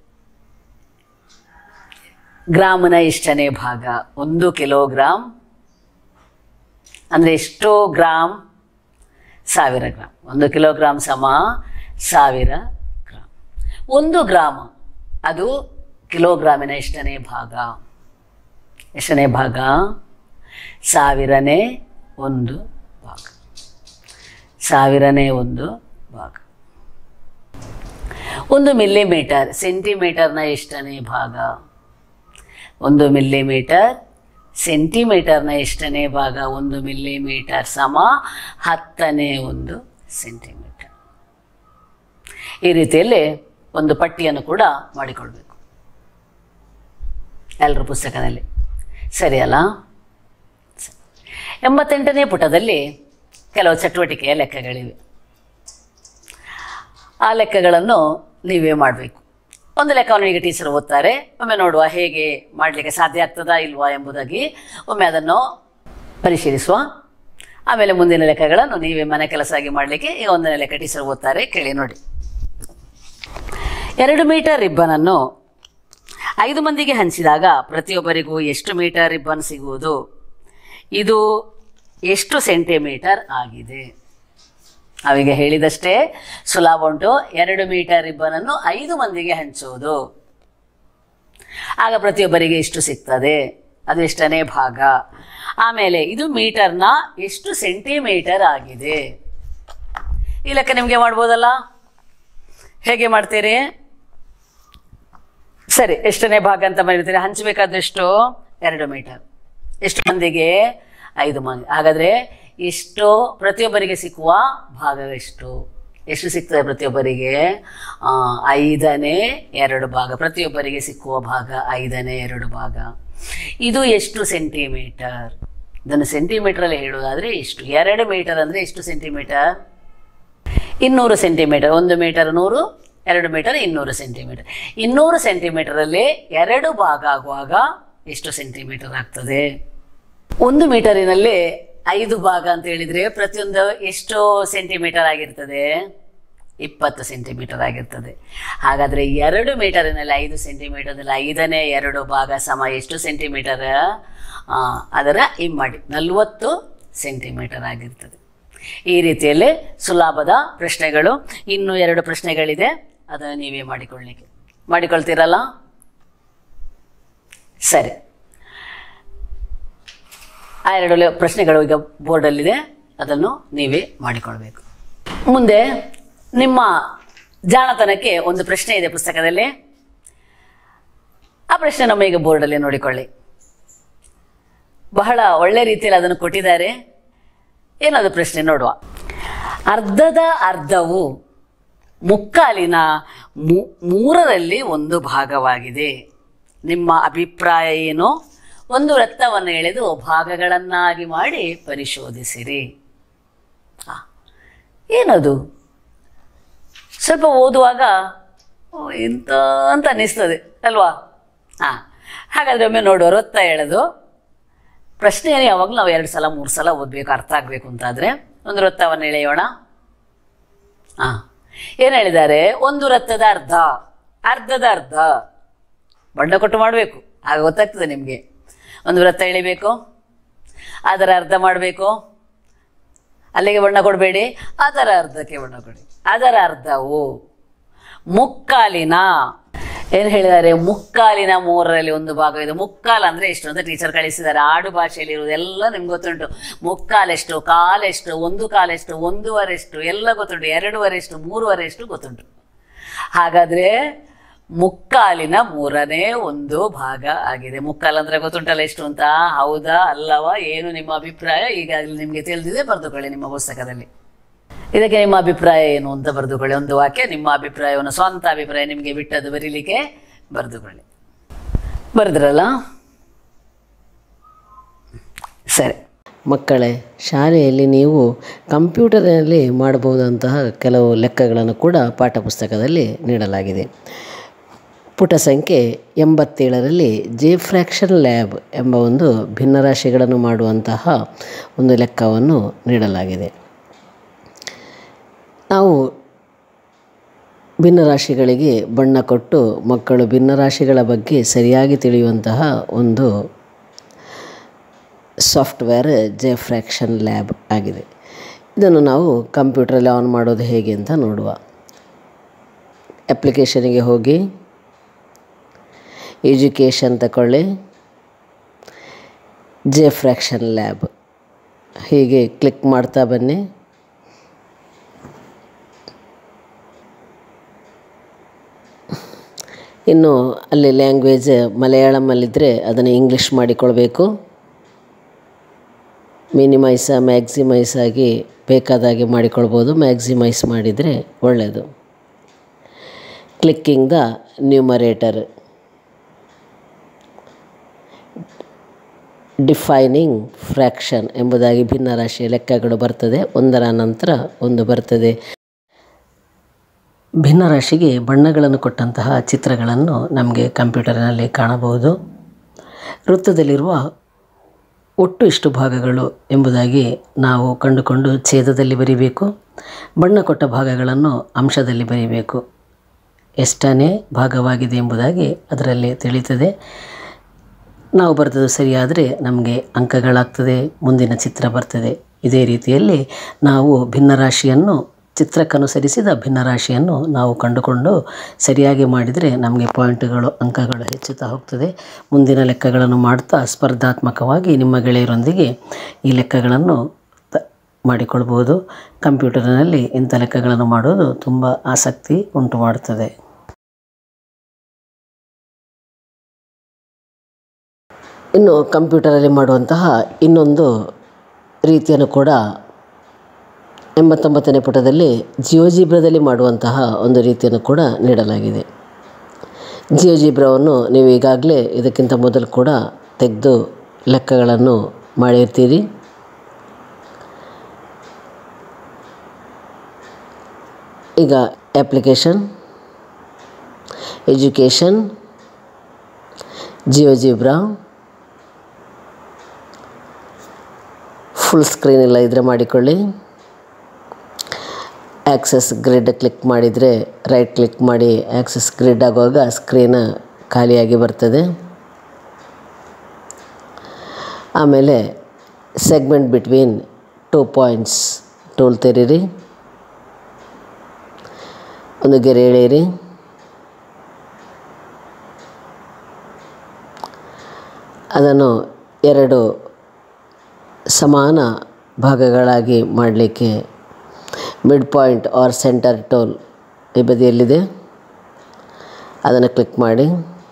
Speaker 1: ಗ್ರಾಮನ ಎಷ್ಟನೇ ಭಾಗ ಒಂದು ಕಿಲೋಗ್ರಾಮ್ ಅಂದರೆ ಎಷ್ಟು ಗ್ರಾಮ್ ಸಾವಿರ ಗ್ರಾಮ್ ಒಂದು ಕಿಲೋಗ್ರಾಮ್ ಸಮ ಸಾವಿರ ಗ್ರಾಮ್ ಒಂದು ಗ್ರಾಮ ಅದು ಕಿಲೋಗ್ರಾಮಿನ ಎಷ್ಟನೇ ಭಾಗ ಎಷ್ಟನೇ ಭಾಗ ಸಾವಿರನೇ ಒಂದು ಭಾಗ ಸಾವಿರನೇ ಒಂದು ಭಾಗ ಒಂದು ಮಿಲ್ಲಿಮೀಟರ್ ಸೆಂಟಿಮೀಟರ್ನ ಎಷ್ಟನೇ ಭಾಗ ಒಂದು ಮಿಲ್ಲಿಮೀಟರ್ ಸೆಂಟಿಮೀಟರ್ನ ಎಷ್ಟನೇ ಭಾಗ ಒಂದು ಮಿಲ್ಲಿಮೀಟರ್ ಸಮ ಹತ್ತನೇ ಒಂದು ಸೆಂಟಿಮೀಟರ್ ಈ ರೀತಿಯಲ್ಲಿ ಒಂದು ಪಟ್ಟಿಯನ್ನು ಕೂಡ ಮಾಡಿಕೊಳ್ಬೇಕು ಎಲ್ಲರ ಪುಸ್ತಕದಲ್ಲಿ ಸರಿ ಅಲ್ಲ ಸರಿ. ಎಂಬತ್ತೆಂಟನೇ ಪುಟದಲ್ಲಿ ಕೆಲವು ಚಟುವಟಿಕೆಯ ಲೆಕ್ಕಗಳಿವೆ ಆ ಲೆಕ್ಕಗಳನ್ನು ನೀವೇ ಮಾಡಬೇಕು ಒಂದು ಲೆಕ್ಕವನ್ನು ಈಗ ಟೀಚರ್ ಓದ್ತಾರೆ ಒಮ್ಮೆ ನೋಡುವ ಹೇಗೆ ಮಾಡಲಿಕ್ಕೆ ಸಾಧ್ಯ ಆಗ್ತದಾ ಇಲ್ವಾ ಎಂಬುದಾಗಿ ಒಮ್ಮೆ ಅದನ್ನು ಪರಿಶೀಲಿಸುವ ಆಮೇಲೆ ಮುಂದಿನ ಲೆಕ್ಕಗಳನ್ನು ನೀವೇ ಮನೆ ಕೆಲಸ ಆಗಿ ಮಾಡಲಿಕ್ಕೆ ಈಗ ಒಂದನೇ ಲೆಕ್ಕ ಟೀಚರ್ ಓದ್ತಾರೆ ಕೇಳಿ ನೋಡಿ ಎರಡು ಮೀಟರ್ ರಿಬ್ಬನನ್ನು ಐದು ಮಂದಿಗೆ ಹಂಚಿದಾಗ ಪ್ರತಿಯೊಬ್ಬರಿಗೂ ಎಷ್ಟು ಮೀಟರ್ ರಿಬ್ಬನ್ ಸಿಗುವುದು ಇದು ಎಷ್ಟು ಸೆಂಟಿಮೀಟರ್ ಆಗಿದೆ ನಾವೀಗ ಹೇಳಿದಷ್ಟೇ ಸುಲಭ ಉಂಟು ಎರಡು ಮೀಟರ್ ರಿಬ್ಬನನ್ನು ಐದು ಮಂದಿಗೆ ಹಂಚುವುದು ಆಗ ಪ್ರತಿಯೊಬ್ಬರಿಗೆ ಎಷ್ಟು ಸಿಗ್ತದೆ ಅದು ಎಷ್ಟನೇ ಭಾಗ ಆಮೇಲೆ ಇದು ಮೀಟರ್ನ ಎಷ್ಟು ಸೆಂಟಿಮೀಟರ್ ಆಗಿದೆ ಈ ಲೆಕ್ಕ ನಿಮಗೆ ಮಾಡ್ಬೋದಲ್ಲ ಹೇಗೆ ಮಾಡ್ತೀರಿ ಸರಿ ಎಷ್ಟನೇ ಭಾಗ ಅಂತ ಬರೀತೀರಿ ಹಂಚಬೇಕಾದಷ್ಟು ಎರಡು ಮೀಟರ್ ಎಷ್ಟು ಮಂದಿಗೆ ಐದು ಮಂದಿ ಹಾಗಾದರೆ ಎಷ್ಟು ಪ್ರತಿಯೊಬ್ಬರಿಗೆ ಸಿಕ್ಕುವ ಭಾಗ ಎಷ್ಟು ಎಷ್ಟು ಸಿಗ್ತದೆ ಪ್ರತಿಯೊಬ್ಬರಿಗೆ ಆ, ಐದನೇ ಎರಡು ಭಾಗ ಪ್ರತಿಯೊಬ್ಬರಿಗೆ ಸಿಕ್ಕುವ ಭಾಗ ಐದನೇ ಎರಡು ಭಾಗ ಇದು ಎಷ್ಟು ಸೆಂಟಿಮೀಟರ್ ಇದನ್ನು ಸೆಂಟಿಮೀಟ್ರಲ್ಲಿ ಹೇಳೋದಾದರೆ ಎಷ್ಟು ಎರಡು ಮೀಟರ್ ಅಂದರೆ ಎಷ್ಟು ಸೆಂಟಿಮೀಟರ್ ಇನ್ನೂರು ಸೆಂಟಿಮೀಟರ್ ಒಂದು ಮೀಟರ್ ನೂರು ಎರಡು ಮೀಟರ್ ಇನ್ನೂರು ಸೆಂಟಿಮೀಟರ್ ಇನ್ನೂರು ಸೆಂಟಿಮೀಟರಲ್ಲಿ ಎರಡು ಭಾಗ ಆಗುವಾಗ ಎಷ್ಟು ಸೆಂಟಿಮೀಟರ್ ಆಗ್ತದೆ ಒಂದು ಮೀಟರಿನಲ್ಲಿ ಐದು ಭಾಗ ಅಂತ ಹೇಳಿದರೆ ಪ್ರತಿಯೊಂದು ಎಷ್ಟು ಸೆಂಟಿಮೀಟರ್ ಆಗಿರ್ತದೆ ಇಪ್ಪತ್ತು ಸೆಂಟಿಮೀಟರ್ ಆಗಿರ್ತದೆ ಹಾಗಾದರೆ ಎರಡು ಮೀಟರಿನಲ್ಲಿ ಐದು ಸೆಂಟಿಮೀಟರ್ನಲ್ಲಿ ಐದನೇ ಎರಡು ಭಾಗ ಸಮ ಎಷ್ಟು ಸೆಂಟಿಮೀಟರ್ ಆ, ಅದರ ಇಮ್ಮಡಿ ನಲವತ್ತು ಸೆಂಟಿಮೀಟರ್ ಆಗಿರ್ತದೆ ಈ ರೀತಿಯಲ್ಲಿ ಸುಲಭದ ಪ್ರಶ್ನೆಗಳು ಇನ್ನೂ ಎರಡು ಪ್ರಶ್ನೆಗಳಿದೆ ಅದನ್ನು ನೀವೇ ಮಾಡಿಕೊಳ್ಳಿಕ್ಕೆ ಮಾಡಿಕೊಳ್ತೀರಲ್ಲ ಸರಿ ಆ ಎರಡು ಲೆ- ಪ್ರಶ್ನೆಗಳು ಈಗ ಬೋರ್ಡಲ್ಲಿದೆ ಅದನ್ನು ನೀವೇ ಮಾಡಿಕೊಳ್ಬೇಕು ಮುಂದೆ ನಿಮ್ಮ ಜಾಣತನಕ್ಕೆ ಒಂದು ಪ್ರಶ್ನೆ ಇದೆ ಪುಸ್ತಕದಲ್ಲಿ ಆ ಪ್ರಶ್ನೆ ನಮ್ಮ ಈಗ ಬೋರ್ಡಲ್ಲಿ ನೋಡಿಕೊಳ್ಳಿ ಬಹಳ ಒಳ್ಳೆ ರೀತಿಯಲ್ಲಿ ಅದನ್ನು ಕೊಟ್ಟಿದ್ದಾರೆ ಏನದು ಪ್ರಶ್ನೆ ನೋಡುವ ಅರ್ಧದ ಅರ್ಧವು ಮುಕ್ಕಾಲಿನ ಮೂ- ಮೂರರಲ್ಲಿ ಒಂದು ಭಾಗವಾಗಿದೆ ನಿಮ್ಮ ಅಭಿಪ್ರಾಯ ಏನು ಒಂದು ವೃತ್ತವನ್ನು ಎಳೆದು ಭಾಗಗಳನ್ನಾಗಿ ಮಾಡಿ ಪರಿಶೋಧಿಸಿರಿ ಆ, ಏನದು ಸ್ವಲ್ಪ ಓದುವಾಗ ಓ, ಇಂಥ ಅಂತ ಅನ್ನಿಸ್ತದೆ ಅಲ್ವಾ ಹಾಂ ಹಾಗಾದರೆ ಒಮ್ಮೆ ನೋಡುವ ವೃತ್ತ ಎಳೆದು ಪ್ರಶ್ನೆಯನ್ನು ಯಾವಾಗಲೂ ನಾವು ಎರಡು ಸಲ ಮೂರು ಸಲ ಓದಬೇಕು ಅರ್ಥ ಆಗಬೇಕು ಅಂತಾದರೆ ಒಂದು ವೃತ್ತವನ್ನು ಎಳೆಯೋಣ ಹಾಂ ಏನು ಹೇಳಿದ್ದಾರೆ ಒಂದು ವೃತ್ತದ ಅರ್ಧ ಅರ್ಧದ ಅರ್ಧ ಬಣ್ಣ ಕೊಟ್ಟು ಮಾಡಬೇಕು ಆಗ ಗೊತ್ತಾಗ್ತದೆ ನಿಮಗೆ ಒಂದು ವೃತ್ತ ಎಳಿಬೇಕು ಅದರ ಅರ್ಧ ಮಾಡಬೇಕು ಅಲ್ಲಿಗೆ ಬಣ್ಣ ಕೊಡಬೇಡಿ ಅದರ ಅರ್ಧಕ್ಕೆ ಬಣ್ಣ ಕೊಡಿ ಅದರ ಅರ್ಧವು ಮುಕ್ಕಾಲಿನ ಏನು ಹೇಳಿದ್ದಾರೆ ಮುಕ್ಕಾಲಿನ ಮೂರರಲ್ಲಿ ಒಂದು ಭಾಗ ಇದೆ ಮುಕ್ಕಾಲು ಅಂದರೆ ಎಷ್ಟು ಅಂತ ಟೀಚರ್ ಕಳಿಸಿದ್ದಾರೆ ಆಡು ಭಾಷೆಯಲ್ಲಿ ಇರುವುದೆಲ್ಲ ನಿಮ್ಗೆ ಗೊತ್ತುಂಟು ಮುಕ್ಕಾಲೆಷ್ಟು ಕಾಲೆಷ್ಟು ಒಂದು ಕಾಲೆಷ್ಟು ಒಂದೂವರೆಷ್ಟು ಎಲ್ಲ ಗೊತ್ತುಂಟು ಎರಡೂವರೆಷ್ಟು ಮೂರುವರೆಷ್ಟು ಗೊತ್ತುಂಟು ಹಾಗಾದರೆ ಮುಕ್ಕಾಲಿನ ಮೂರನೇ ಒಂದು ಭಾಗ ಆಗಿದೆ ಮುಕ್ಕಾಲು ಅಂದ್ರೆ ಗೊತ್ತುಂಟಲ್ಲ ಎಷ್ಟು ಅಂತ ಹೌದಾ ಅಲ್ಲವಾ ಏನು ನಿಮ್ಮ ಅಭಿಪ್ರಾಯ ಈಗಾಗಲೇ ನಿಮಗೆ ತಿಳಿದಿದೆ ಬರೆದುಕೊಳ್ಳಿ ನಿಮ್ಮ ಪುಸ್ತಕದಲ್ಲಿ ಇದಕ್ಕೆ ನಿಮ್ಮ ಅಭಿಪ್ರಾಯ ಏನು ಅಂತ ಬರೆದುಕೊಳ್ಳಿ ಒಂದು ವಾಕ್ಯ ನಿಮ್ಮ ಅಭಿಪ್ರಾಯವನ್ನು ಸ್ವಂತ ಅಭಿಪ್ರಾಯ ನಿಮಗೆ ಬಿಟ್ಟದ್ದು ಬರೀಲಿಕ್ಕೆ ಬರೆದುಕೊಳ್ಳಿ ಬರೆದ್ರಲ್ಲ ಸರಿ
Speaker 2: ಮಕ್ಕಳೇ ಶಾಲೆಯಲ್ಲಿ ನೀವು ಕಂಪ್ಯೂಟರ್ನಲ್ಲಿ ಮಾಡಬಹುದಂತಹ ಕೆಲವು ಲೆಕ್ಕಗಳನ್ನು ಕೂಡ ಪಾಠಪುಸ್ತಕದಲ್ಲಿ ನೀಡಲಾಗಿದೆ ಪುಟ ಸಂಖ್ಯೆ ಎಂಬತ್ತೇಳರಲ್ಲಿ ಜೆ ಫ್ರ್ಯಾಕ್ಷನ್ ಲ್ಯಾಬ್ ಎಂಬ ಒಂದು ಭಿನ್ನರಾಶಿಗಳನ್ನು ಮಾಡುವಂತಹ ಒಂದು ಲೆಕ್ಕವನ್ನು ನೀಡಲಾಗಿದೆ ನಾವು ಭಿನ್ನರಾಶಿಗಳಿಗೆ ಬಣ್ಣ ಕೊಟ್ಟು ಮಕ್ಕಳು ಭಿನ್ನರಾಶಿಗಳ ಬಗ್ಗೆ ಸರಿಯಾಗಿ ತಿಳಿಯುವಂತಹ ಒಂದು ಸಾಫ್ಟ್ವೇರ್ ಜೆ ಫ್ರ್ಯಾಕ್ಷನ್ ಲ್ಯಾಬ್ ಆಗಿದೆ ಇದನ್ನು ನಾವು ಕಂಪ್ಯೂಟ್ರಲ್ಲಿ ಆನ್ ಮಾಡೋದು ಹೇಗೆ ಅಂತ ನೋಡುವ ಅಪ್ಲಿಕೇಶನಿಗೆ ಹೋಗಿ ಎಜುಕೇಷನ್ ತಗೊಳ್ಳಿ ಜೆ ಫ್ರ್ಯಾಕ್ಷನ್ ಲ್ಯಾಬ್ ಹೀಗೆ ಕ್ಲಿಕ್ ಮಾಡ್ತಾ ಬನ್ನಿ ಇನ್ನು ಅಲ್ಲಿ ಲ್ಯಾಂಗ್ವೇಜ್ ಮಲಯಾಳಮಲ್ಲಿದ್ದರೆ ಅದನ್ನು ಇಂಗ್ಲೀಷ್ ಮಾಡಿಕೊಳ್ಬೇಕು ಮಿನಿಮೈಸ ಮ್ಯಾಕ್ಸಿಮೈಸ್ ಆಗಿ ಬೇಕಾದಾಗೆ ಮಾಡಿಕೊಳ್ಬೋದು ಮ್ಯಾಕ್ಸಿಮೈಸ್ ಮಾಡಿದರೆ ಒಳ್ಳೆಯದು clicking the numerator defining fraction ಎಂಬುದಾಗಿ ಭಿನ್ನರಾಶಿಯ ಲೆಕ್ಕಗಳು ಬರ್ತದೆ ಒಂದರ ನಂತರ ಒಂದು ಬರ್ತದೆ ಭಿನ್ನರಾಶಿಗೆ ಬಣ್ಣಗಳನ್ನು ಕೊಟ್ಟಂತಹ ಚಿತ್ರಗಳನ್ನು ನಮಗೆ ಕಂಪ್ಯೂಟರ್ನಲ್ಲಿ ಕಾಣಬಹುದು ವೃತ್ತದಲ್ಲಿರುವ ಒಟ್ಟು ಇಷ್ಟು ಭಾಗಗಳು ಎಂಬುದಾಗಿ ನಾವು ಕಂಡುಕೊಂಡು ಛೇದದಲ್ಲಿ ಬರೀಬೇಕು ಬಣ್ಣ ಕೊಟ್ಟ ಭಾಗಗಳನ್ನು ಅಂಶದಲ್ಲಿ ಬರೀಬೇಕು ಎಷ್ಟನೇ ಭಾಗವಾಗಿದೆ ಎಂಬುದಾಗಿ ಅದರಲ್ಲಿ ತಿಳಿತದೆ ನಾವು ಬರೆದದ್ದು ಸರಿಯಾದರೆ ನಮಗೆ ಅಂಕಗಳಾಗ್ತದೆ ಮುಂದಿನ ಚಿತ್ರ ಬರ್ತದೆ ಇದೇ ರೀತಿಯಲ್ಲಿ ನಾವು ಭಿನ್ನರಾಶಿಯನ್ನು ಚಿತ್ರಕ್ಕನುಸರಿಸಿದ ಭಿನ್ನರಾಶಿಯನ್ನು ನಾವು ಕಂಡುಕೊಂಡು ಸರಿಯಾಗಿ ಮಾಡಿದರೆ ನಮಗೆ ಪಾಯಿಂಟ್ಗಳು ಅಂಕಗಳು ಹೆಚ್ಚುತ್ತಾ ಹೋಗ್ತದೆ ಮುಂದಿನ ಲೆಕ್ಕಗಳನ್ನು ಮಾಡ್ತಾ ಸ್ಪರ್ಧಾತ್ಮಕವಾಗಿ ನಿಮ್ಮ ಗೆಳೆಯರೊಂದಿಗೆ ಈ ಲೆಕ್ಕಗಳನ್ನು ತ ಮಾಡಿಕೊಳ್ಬೋದು ಕಂಪ್ಯೂಟರ್ನಲ್ಲಿ ಇಂಥ ಲೆಕ್ಕಗಳನ್ನು ಮಾಡೋದು ತುಂಬ ಆಸಕ್ತಿ ಉಂಟು ಮಾಡುತ್ತದೆ ಇನ್ನು ಕಂಪ್ಯೂಟರಲ್ಲಿ ಮಾಡುವಂತಹ ಇನ್ನೊಂದು ರೀತಿಯನ್ನು ಕೂಡ ಎಂಬತ್ತೊಂಬತ್ತನೇ ಪುಟದಲ್ಲಿ ಜಿಯೋಜಿಬ್ರದಲ್ಲಿ ಮಾಡುವಂತಹ ಒಂದು ರೀತಿಯನ್ನು ಕೂಡ ನೀಡಲಾಗಿದೆ ಜಿಯೋಜಿಬ್ರವನ್ನು ನೀವು ಈಗಾಗಲೇ ಇದಕ್ಕಿಂತ ಮೊದಲು ಕೂಡ ತೆಗೆದು ಲೆಕ್ಕಗಳನ್ನು ಮಾಡಿರ್ತೀರಿ ಈಗ application education GeoGebra full screen ಇಲ್ಲ ಇದ್ರೆ ಮಾಡಿಕೊಳ್ಳಿ ಆ್ಯಕ್ಸಸ್ ಗ್ರಿಡ್ ಕ್ಲಿಕ್ ಮಾಡಿದರೆ ರೈಟ್ ಕ್ಲಿಕ್ ಮಾಡಿ ಆ್ಯಕ್ಸಸ್ ಗ್ರಿಡ್ ಆಗುವಾಗ ಸ್ಕ್ರೀನ್ ಖಾಲಿಯಾಗಿ ಬರ್ತದೆ ಆಮೇಲೆ segment between two points tool ತೆರೀರಿ ಒಂದು ಗೆರೆ ಎಳೆಯಿರಿ ಅದನ್ನು ಎರಡು ಸಮಾನ ಭಾಗಗಳಾಗಿ ಮಾಡಲಿಕ್ಕೆ midpoint or centre tool ಈ ಬದಿಯಲ್ಲಿದೆ ಅದನ್ನು ಕ್ಲಿಕ್ ಮಾಡಿ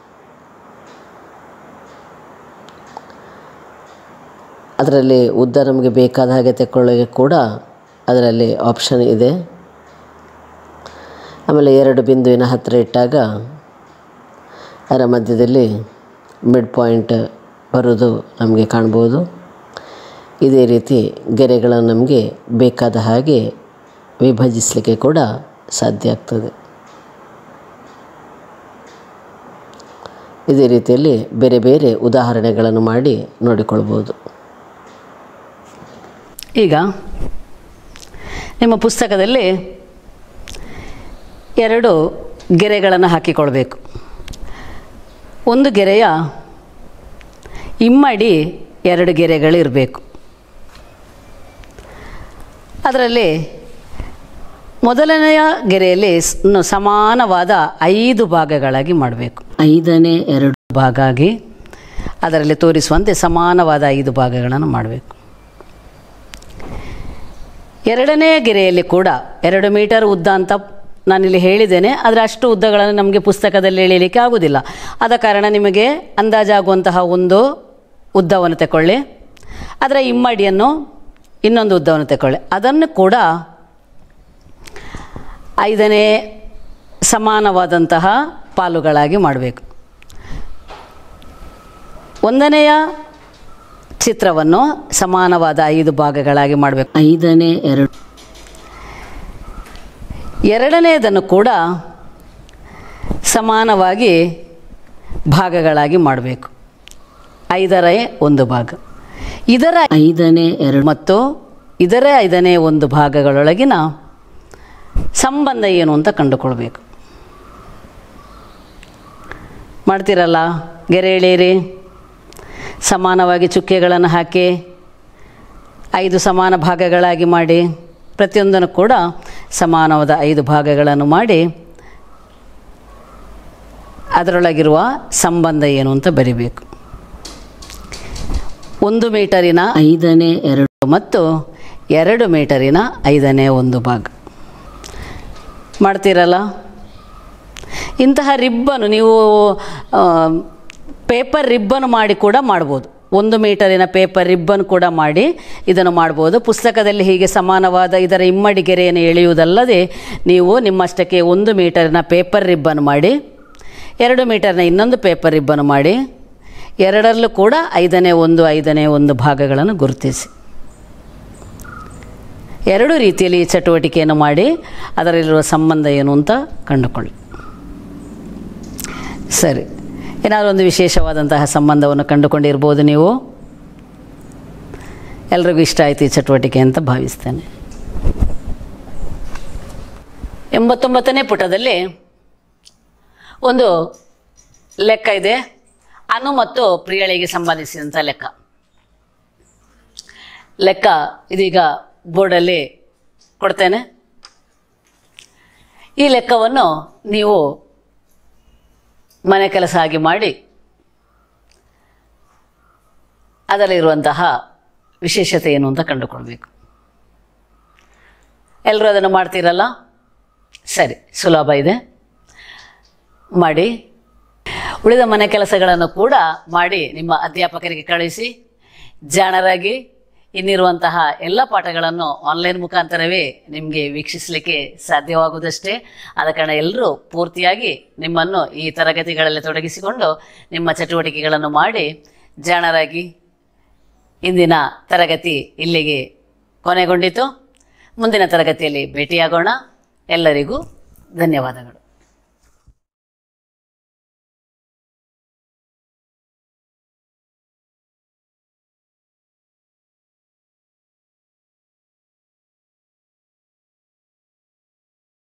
Speaker 2: ಅದರಲ್ಲಿ ಉದ್ದ ನಮಗೆ ಬೇಕಾದ ಹಾಗೆ ತೆಕ್ಕೊಳ್ಳೋಕ್ಕೆ ಕೂಡ ಅದರಲ್ಲಿ ಆಪ್ಷನ್ ಇದೆ ಆಮೇಲೆ ಎರಡು ಬಿಂದುವಿನ ಹತ್ತಿರ ಇಟ್ಟಾಗ ಅದರ ಮಧ್ಯದಲ್ಲಿ ಮಿಡ್ ಪಾಯಿಂಟ್ ಬರೋದು ನಮಗೆ ಕಾಣ್ಬೋದು ಇದೇ ರೀತಿ ಗೆರೆಗಳನ್ನು ನಮಗೆ ಬೇಕಾದ ಹಾಗೆ ವಿಭಜಿಸಲಿಕ್ಕೆ ಕೂಡ ಸಾಧ್ಯ ಆಗ್ತದೆ ಇದೇ ರೀತಿಯಲ್ಲಿ ಬೇರೆ ಬೇರೆ ಉದಾಹರಣೆಗಳನ್ನು ಮಾಡಿ ನೋಡಿಕೊಳ್ಬೋದು
Speaker 1: ಈಗ ನಿಮ್ಮ ಪುಸ್ತಕದಲ್ಲಿ ಎರಡು ಗೆರೆಗಳನ್ನು ಹಾಕಿಕೊಳ್ಬೇಕು ಒಂದು ಗೆರೆಯ ಇಮ್ಮಡಿ ಎರಡು ಗೆರೆಗಳಿರಬೇಕು ಅದರಲ್ಲಿ ಮೊದಲನೆಯ ಗೆರೆಯಲ್ಲಿ ಸ್- ನ್ನು ಸಮಾನವಾದ ಐದು ಭಾಗಗಳಾಗಿ ಮಾಡಬೇಕು
Speaker 2: ಐದನೇ ಎರಡು
Speaker 1: ಭಾಗ ಆಗಿ ಅದರಲ್ಲಿ ತೋರಿಸುವಂತೆ ಸಮಾನವಾದ ಐದು ಭಾಗಗಳನ್ನು ಮಾಡಬೇಕು ಎರಡನೇ ಗೆರೆಯಲ್ಲಿ ಕೂಡ ಎರಡು ಮೀಟರ್ ಉದ್ದ ಅಂತ ನಾನಿಲ್ಲಿ ಹೇಳಿದ್ದೇನೆ ಆದರೆ ಅಷ್ಟು ಉದ್ದಗಳನ್ನು ನಮಗೆ ಪುಸ್ತಕದಲ್ಲಿ ಎಳೀಲಿಕ್ಕೆ ಆಗುವುದಿಲ್ಲ ಆದ ಕಾರಣ ನಿಮಗೆ ಅಂದಾಜಾಗುವಂತಹ ಒಂದು ಉದ್ದವನ್ನು ತಗೊಳ್ಳಿ ಅದರ ಇಮ್ಮಡಿಯನ್ನು ಇನ್ನೊಂದು ಉದ್ದವನ್ನು ತಗೊಳ್ಳಿ ಅದನ್ನು ಕೂಡ ಐದನೇ ಸಮಾನವಾದಂತಹ ಪಾಲುಗಳಾಗಿ ಮಾಡಬೇಕು ಒಂದನೆಯ ಚಿತ್ರವನ್ನು ಸಮಾನವಾದ ಐದು ಭಾಗಗಳಾಗಿ ಮಾಡಬೇಕು
Speaker 2: ಐದನೇ ಎರಡು
Speaker 1: ಎರಡನೆಯದನ್ನು ಕೂಡ ಸಮಾನವಾಗಿ ಭಾಗಗಳಾಗಿ ಮಾಡಬೇಕು ಐದರ ಒಂದು ಭಾಗ ಇದರ
Speaker 2: ಐದನೇ ಎರಡು
Speaker 1: ಮತ್ತು ಇದರ ಐದನೇ ಒಂದು ಭಾಗಗಳೊಳಗಿನ ಸಂಬಂಧ ಏನು ಅಂತ ಕಂಡುಕೊಳ್ಬೇಕು ಮಾಡ್ತೀರಲ್ಲ ಗೆರೆ ಎಳೆಯಿರಿ ಸಮಾನವಾಗಿ ಚುಕ್ಕೆಗಳನ್ನು ಹಾಕಿ ಐದು ಸಮಾನ ಭಾಗಗಳಾಗಿ ಮಾಡಿ ಪ್ರತಿಯೊಂದನ್ನು ಕೂಡ ಸಮಾನವಾದ ಐದು ಭಾಗಗಳನ್ನು ಮಾಡಿ ಅದರೊಳಗಿರುವ ಸಂಬಂಧ ಏನು ಅಂತ ಬರಿಬೇಕು ಒಂದು ಮೀಟರಿನ
Speaker 2: ಐದನೇ ಎರಡು
Speaker 1: ಮತ್ತು ಎರಡು ಮೀಟರಿನ ಐದನೇ ಒಂದು ಭಾಗ ಮಾಡ್ತೀರಲ್ಲ ಇಂತಹ ರಿಬ್ಬನು ನೀವು ಆ, ಪೇಪರ್ ರಿಬ್ಬನ್ ಮಾಡಿ ಕೂಡ ಮಾಡ್ಬೋದು ಒಂದು ಮೀಟರಿನ ಪೇಪರ್ ರಿಬ್ಬನ್ ಕೂಡ ಮಾಡಿ ಇದನ್ನು ಮಾಡ್ಬೋದು ಪುಸ್ತಕದಲ್ಲಿ ಹೀಗೆ ಸಮಾನವಾದ ಇದರ ಇಮ್ಮಡಿ ಗೆರೆಯನ್ನು ಎಳೆಯುವುದಲ್ಲದೆ ನೀವು ನಿಮ್ಮಷ್ಟಕ್ಕೆ ಒಂದು ಮೀಟರಿನ ಪೇಪರ್ ರಿಬ್ಬನ್ ಮಾಡಿ ಎರಡು ಮೀಟರ್ನ ಇನ್ನೊಂದು ಪೇಪರ್ ರಿಬ್ಬನ್ ಮಾಡಿ ಎರಡರಲ್ಲೂ ಕೂಡ ಐದನೇ ಒಂದು ಐದನೇ ಒಂದು ಭಾಗಗಳನ್ನು ಗುರುತಿಸಿ ಎರಡು ರೀತಿಯಲ್ಲಿ ಈ ಚಟುವಟಿಕೆಯನ್ನು ಮಾಡಿ ಅದರಲ್ಲಿರುವ ಸಂಬಂಧ ಏನು ಅಂತ ಕಂಡುಕೊಳ್ಳಿ ಸರಿ ಏನಾದರೂ ಒಂದು ವಿಶೇಷವಾದಂತಹ ಸಂಬಂಧವನ್ನು ಕಂಡುಕೊಂಡಿರ್ಬೋದು ನೀವು ಎಲ್ರಿಗೂ ಇಷ್ಟ ಆಯಿತು ಈ ಚಟುವಟಿಕೆ ಅಂತ ಭಾವಿಸ್ತೇನೆ ಎಂಬತ್ತೊಂಬತ್ತನೇ ಪುಟದಲ್ಲಿ ಒಂದು ಲೆಕ್ಕ ಇದೆ ಅನು ಮತ್ತು ಪ್ರಿಯಳಿಗೆ ಸಂಬಂಧಿಸಿದಂಥ ಲೆಕ್ಕ ಲೆಕ್ಕ ಇದೀಗ ಬೋರ್ಡಲ್ಲಿ ಕೊಡ್ತೇನೆ ಈ ಲೆಕ್ಕವನ್ನು ನೀವು ಮನೆ ಕೆಲಸ ಆಗಿ ಮಾಡಿ ಅದರಲ್ಲಿರುವಂತಹ ವಿಶೇಷತೆ ಏನು ಅಂತ ಕಂಡುಕೊಳ್ಬೇಕು ಎಲ್ಲರೂ ಅದನ್ನು ಮಾಡ್ತೀರಲ್ಲ ಸರಿ ಸುಲಭ ಇದೆ ಮಾಡಿ ಉಳಿದ ಮನೆ ಕೆಲಸಗಳನ್ನು ಕೂಡ ಮಾಡಿ ನಿಮ್ಮ ಅಧ್ಯಾಪಕರಿಗೆ ಕಳುಹಿಸಿ ಜಾಣರಾಗಿ ಇನ್ನಿರುವಂತಹ ಎಲ್ಲ ಪಾಠಗಳನ್ನು ಆನ್ಲೈನ್ ಮುಖಾಂತರವೇ ನಿಮಗೆ ವೀಕ್ಷಿಸಲಿಕ್ಕೆ ಸಾಧ್ಯವಾಗುವುದಷ್ಟೇ ಆದ ಕಾರಣ ಎಲ್ಲರೂ ಪೂರ್ತಿಯಾಗಿ ನಿಮ್ಮನ್ನು ಈ ತರಗತಿಗಳಲ್ಲಿ ತೊಡಗಿಸಿಕೊಂಡು ನಿಮ್ಮ ಚಟುವಟಿಕೆಗಳನ್ನು ಮಾಡಿ ಜಾಣರಾಗಿ ಇಂದಿನ ತರಗತಿ ಇಲ್ಲಿಗೆ ಕೊನೆಗೊಂಡಿತು ಮುಂದಿನ ತರಗತಿಯಲ್ಲಿ ಭೇಟಿಯಾಗೋಣ ಎಲ್ಲರಿಗೂ ಧನ್ಯವಾದಗಳು